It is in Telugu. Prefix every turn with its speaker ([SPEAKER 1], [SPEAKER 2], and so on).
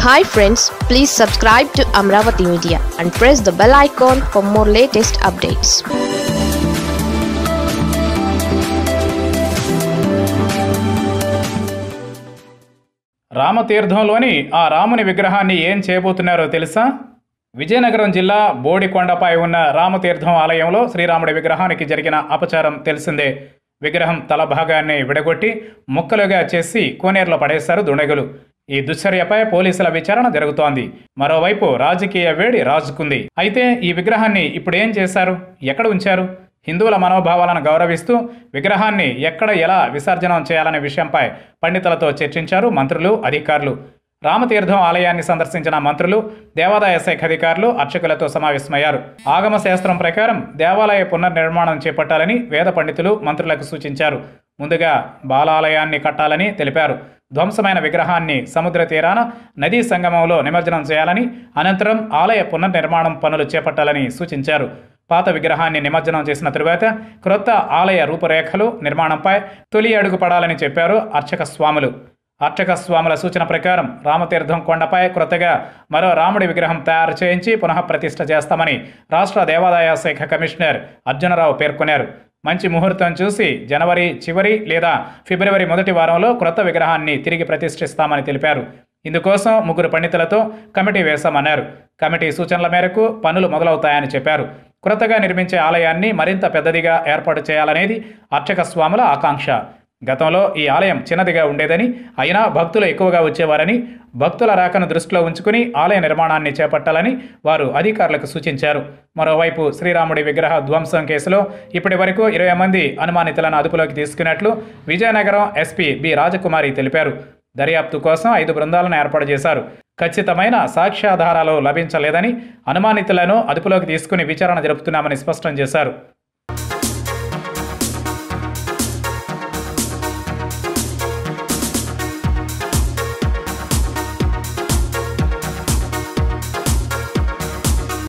[SPEAKER 1] hi friends please subscribe to Amaravati media and press the bell icon for more latest updates
[SPEAKER 2] రామతీర్థంలోని ఆ రాముని విగ్రహాన్ని ఏం చేయబోతున్నారో తెలుసా విజయనగరం జిల్లా బోడికొండపై ఉన్న రామతీర్థం ఆలయంలో శ్రీరాముడి విగ్రహానికి జరిగిన అపచారం తెలిసిందే విగ్రహం తల భాగాన్ని విడగొట్టి ముక్కలుగా చేసి కోనేరులో పడేశారు దుండగులు ఈ దుశ్చర్యపై పోలీసుల విచారణ జరుగుతోంది మరోవైపు రాజకీయ వేడి రాజుకుంది అయితే ఈ విగ్రహాన్ని ఇప్పుడు ఏం చేశారు ఎక్కడ ఉంచారు హిందువుల మనోభావాలను గౌరవిస్తూ విగ్రహాన్ని ఎక్కడ ఎలా విసర్జనం చేయాలనే విషయంపై పండితులతో చర్చించారు మంత్రులు అధికారులు రామతీర్థం ఆలయాన్ని సందర్శించిన మంత్రులు దేవాదాయ శాఖ అధికారులు అర్చకులతో సమావేశమయ్యారు ఆగమ శాస్త్రం ప్రకారం దేవాలయ పునర్నిర్మాణం చేపట్టాలని వేద పండితులు మంత్రులకు సూచించారు ముందుగా బాలాలయాన్ని కట్టాలని తెలిపారు ధ్వంసమైన విగ్రహాన్ని సముద్ర తీరాన నదీ సంగమంలో నిమజ్జనం చేయాలని అనంతరం ఆలయ పునర్నిర్మాణం పనులు చేపట్టాలని సూచించారు పాత విగ్రహాన్ని నిమజ్జనం చేసిన తరువాత క్రొత్త ఆలయ రూపురేఖలు నిర్మాణంపై తొలి అడుగు పడాలని చెప్పారు అర్చక స్వాములు అర్చక స్వాముల సూచన ప్రకారం రామతీర్థం కొండపై క్రొత్తగా మరో రాముడి విగ్రహం తయారు చేయించి పునః ప్రతిష్ఠ చేస్తామని రాష్ట్ర దేవాదాయ శాఖ కమిషనర్ అర్జునరావు పేర్కొన్నారు మంచి ముహూర్తం చూసి జనవరి చివరి లేదా ఫిబ్రవరి మొదటి వారంలో క్రొత్త విగ్రహాన్ని తిరిగి ప్రతిష్ఠిస్తామని తెలిపారు ఇందుకోసం ముగ్గురు పండితులతో కమిటీ వేశామన్నారు కమిటీ సూచనల మేరకు పనులు మొదలవుతాయని చెప్పారు క్రొత్తగా నిర్మించే ఆలయాన్ని మరింత పెద్దదిగా ఏర్పాటు చేయాలనేది అర్చక స్వాముల ఆకాంక్ష గతంలో ఈ ఆలయం చిన్నదిగా ఉండేదని అయినా భక్తులు ఎక్కువగా వచ్చేవారని భక్తుల రాకను దృష్టిలో ఉంచుకుని ఆలయ నిర్మాణాన్ని చేపట్టాలని వారు అధికారులకు సూచించారు మరోవైపు శ్రీరాముడి విగ్రహ ధ్వంసం కేసులో ఇప్పటి వరకు ఇరవై మంది అనుమానితులను అదుపులోకి తీసుకున్నట్లు విజయనగరం ఎస్పీ బి రాజకుమారి తెలిపారు దర్యాప్తు కోసం ఐదు బృందాలను ఏర్పాటు చేశారు ఖచ్చితమైన సాక్ష్యాధారాలు లభించలేదని అనుమానితులను అదుపులోకి తీసుకుని విచారణ జరుపుతున్నామని స్పష్టం చేశారు